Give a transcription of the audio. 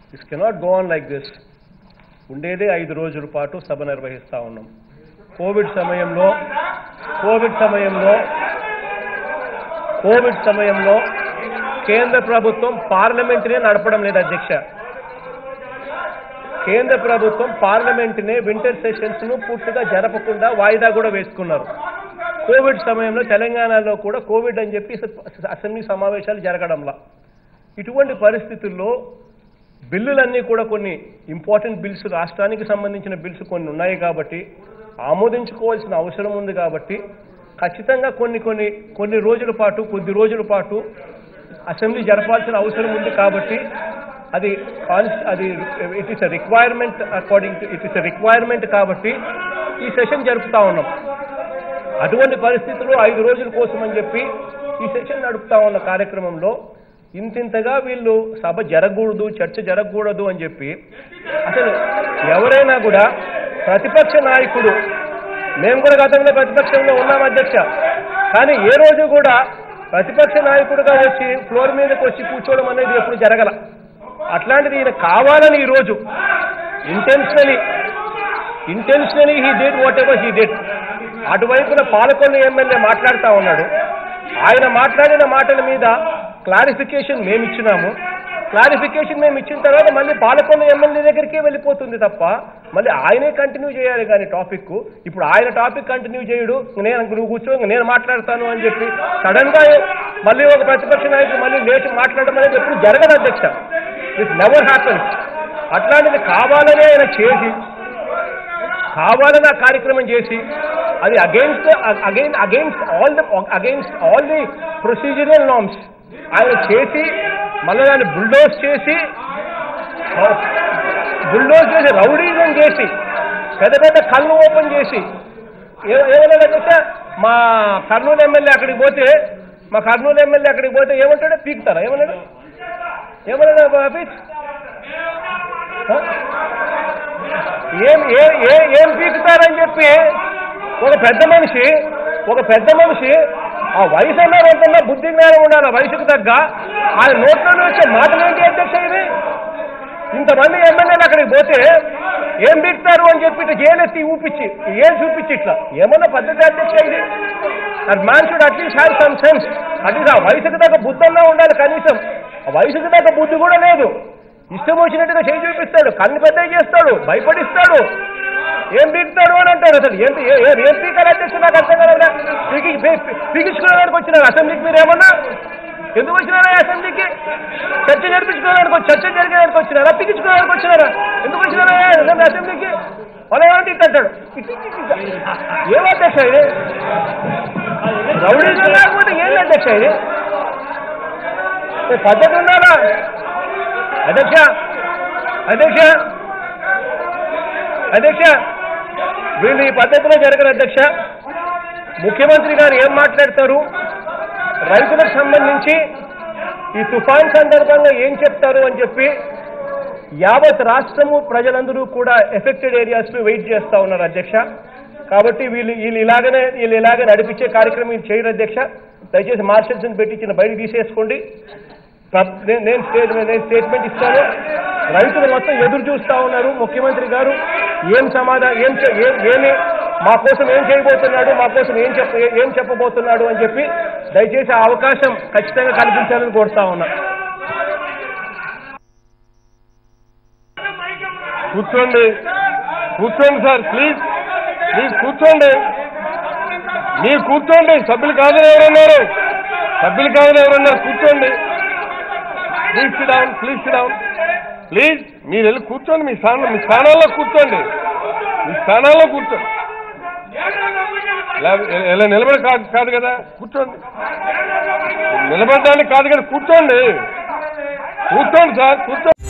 This cannot go on like this ఉండేదే ఐదు రోజుల పాటు సభ నిర్వహిస్తా ఉన్నాం కోవిడ్ సమయంలో కోవిడ్ సమయంలో కోవిడ్ సమయంలో కేంద్ర ప్రభుత్వం పార్లమెంట్నే నడపడం లేదు అధ్యక్ష కేంద్ర ప్రభుత్వం పార్లమెంట్నే వింటర్ సెషన్స్ ను పూర్తిగా జరపకుండా వాయిదా కూడా వేసుకున్నారు కోవిడ్ సమయంలో తెలంగాణలో కూడా కోవిడ్ అని చెప్పి అసెంబ్లీ సమావేశాలు జరగడంలా ఇటువంటి పరిస్థితుల్లో బిల్లులన్నీ కూడా కొన్ని ఇంపార్టెంట్ బిల్స్ రాష్ట్రానికి సంబంధించిన బిల్స్ కొన్ని ఉన్నాయి కాబట్టి ఆమోదించుకోవాల్సిన అవసరం ఉంది కాబట్టి ఖచ్చితంగా కొన్ని కొన్ని కొన్ని రోజుల పాటు కొద్ది రోజుల పాటు అసెంబ్లీ జరపాల్సిన అవసరం ఉంది కాబట్టి అది కాన్స్- అది it is requirement according to it is requirement కాబట్టి ఈ సెషన్ జరుపుతా ఉన్నాం అటువంటి పరిస్థితుల్లో ఐదు రోజుల కోసం అని చెప్పి ఈ సెషన్ నడుపుతా ఉన్న కార్యక్రమంలో ఇంతింతగా వీళ్ళు సభ జరగకూడదు చర్చ జరగకూడదు అని చెప్పి అసలు ఎవరైనా కూడా ప్రతిపక్ష నాయకుడు మేము కూడా గతంలో ప్రతిపక్షంలో ఉన్నాం అధ్యక్ష కానీ ఏ రోజు కూడా ప్రతిపక్ష నాయకుడిగా వచ్చి ఫ్లోర్ మీదకి వచ్చి కూర్చోవడం అనేది ఎప్పుడు జరగల అట్లాంటిది ఈయన కావాలని ఈరోజు intentionally intentionally he did whatever he did అటువైపున పాలకొల్లు ఎమ్మెల్యే మాట్లాడుతూ ఉన్నాడు ఆయన మాట్లాడిన మాటల మీద క్లారిఫికేషన్ మేము ఇచ్చినాము క్లారిఫికేషన్ మేము ఇచ్చిన తర్వాత మళ్ళీ పాలకొల్లు ఎమ్మెల్యే దగ్గరికే వెళ్ళిపోతుంది తప్ప మళ్ళీ ఆయనే కంటిన్యూ చేయాలి కానీ టాపిక్ ఇప్పుడు ఆయన టాపిక్ కంటిన్యూ చేయడు నేను నువ్వు కూర్చో ఇంక నేను మాట్లాడతాను అని చెప్పి సడన్ గా మళ్ళీ ఒక ప్రతిపక్ష నాయకుడు మళ్ళీ లేచి మాట్లాడడం అనేది ఎప్పుడు జరగదు అధ్యక్ష ఇట్ నెవర్ హ్యాపన్స్ అట్లాంటిది కావాలనే ఆయన చేసి కావాలని ఆ కార్యక్రమం చేసి అది against again against all the against all the procedural norms ఆయన చేసి మళ్ళీ దాన్ని బుల్డోజ్ చేసి బుల్డోజ్ చేసి రౌడీజం చేసి పెద్ద పెద్ద కళ్ళు ఓపెన్ చేసి ఏ- ఏమన్నా చెప్తే మా కర్నూలు ఎమ్మెల్యే అక్కడికి పోతే మా కర్నూలు ఎమ్మెల్యే అక్కడికి పోతే ఏమంటాడు పీకుతారా ఏమన్నాడు ఏమన్నాడు హఫీజ్ ఆ? ఏం ఏ ఏ ఏం పీకుతారని చెప్పి ఒక పెద్ద మనిషి ఒక పెద్ద మనిషి ఆ వయసు అన్నారు ఎంతన్నా బుద్ధి జ్ఞానం ఉండాలి ఆ వయసుకు తగ్గ ఆయన నోట్లో వచ్చే మాటలు ఏంటి అధ్యక్ష ఇది ఇంతమంది ఎమ్మెల్యేలు అక్కడికి పోతే ఏం పీకుతారు అని చెప్పి ఇట్లా ఏలెత్తి ఊపించి ఏం చూపించి ఇట్లా ఏమన్నా పద్ధతి అధ్యక్ష ఇది that man should at least have some sense at least ఆ వయసుకు తగ్గ బుద్ధి అన్నా ఉండాలి కనీసం ఆ వయసుకు తగ్గ బుద్ధి కూడా లేదు ఇష్టం వచ్చినట్టుగా చేయి చూపిస్తాడు కన్ను పెద్ద చేస్తాడు భయపడిస్తాడు ఏం పీకుతాడు అని అంటారు అసలు ఏం ఏ- ఏ- ఏం పీకాలి అధ్యక్ష నాకు అర్థం కదా పీకి పీకించుకోవడానికి వచ్చినారు అసెంబ్లీకి మీరు ఏమన్నా ఎందుకు వచ్చినారా అసెంబ్లీకి చర్చ జరిపించుకోవడానికి వచ్చి- చర్చ జరిగేదానికి వచ్చినారా పీకించుకోవడానికి వచ్చినారా ఎందుకు వచ్చినారా అసెంబ్లీ అసెంబ్లీకి వాళ్ళు ఏమంటే ఇట్ట అంటాడు ఇటు ఇటు ఇటు ఇటు. ఏం అధ్యక్ష ఇది రౌడీజం లేకపోతే ఏం అధ్యక్ష ఇది ఓ పద్ధతి ఉండాలా అధ్యక్ష అధ్యక్ష అధ్యక్ష వీళ్ళు ఈ పద్ధతిలో జరగరు అధ్యక్ష ముఖ్యమంత్రి గారు ఏం మాట్లాడతారు రైతులకు సంబంధించి ఈ తుఫాన్ సందర్భంగా ఏం చెప్తారు అని చెప్పి యావత్ రాష్ట్రము ప్రజలందరూ కూడా ఎఫెక్టెడ్ ఏరియాస్ లో వెయిట్ చేస్తా ఉన్నారు అధ్యక్ష కాబట్టి వీళ్ళు వీళ్ళు ఇలాగనే వీళ్ళు ఇలాగే నడిపించే కార్యక్రమం వీళ్ళు చేయరు అధ్యక్ష దయచేసి మార్షల్స్ పెట్టించిన బయట తీసేసుకోండి ప్ర- నే- నేను స్టేట్ నేను స్టేట్మెంట్ ఇస్తాను రైతులు మొత్తం ఎదురు చూస్తా ఉన్నారు ముఖ్యమంత్రి గారు ఏం సమాధానం ఏం చే- ఏ- ఏమి మా కోసం ఏం చేయబోతున్నాడు మా కోసం ఏం చెప్ప ఏం చెప్పబోతున్నాడు అని చెప్పి దయచేసి ఆ అవకాశం ఖచ్చితంగా కల్పించాలని కోరుతా ఉన్నా కూర్చోండి కూర్చోండి సార్ ప్లీజ్ ప్లీజ్ కూర్చోండి మీరు కూర్చోండి సభ్యులు కాదని ఎవరున్నారు సభ్యులు కాదని ఎవరున్నారు కూర్చోండి please down please down please మీరు వెళ్ళి కూర్చోండి మీ స్థానం మీ స్థానాల్లో కూర్చోండి మీ స్థానాల్లో కూర్చోండి ఇలా ఇలా నిలబడి కాదు కాదు కదా కూర్చోండి నిలబడడానికి కాదు కదా కూర్చోండి కూర్చోండి సార్ కూర్చోండి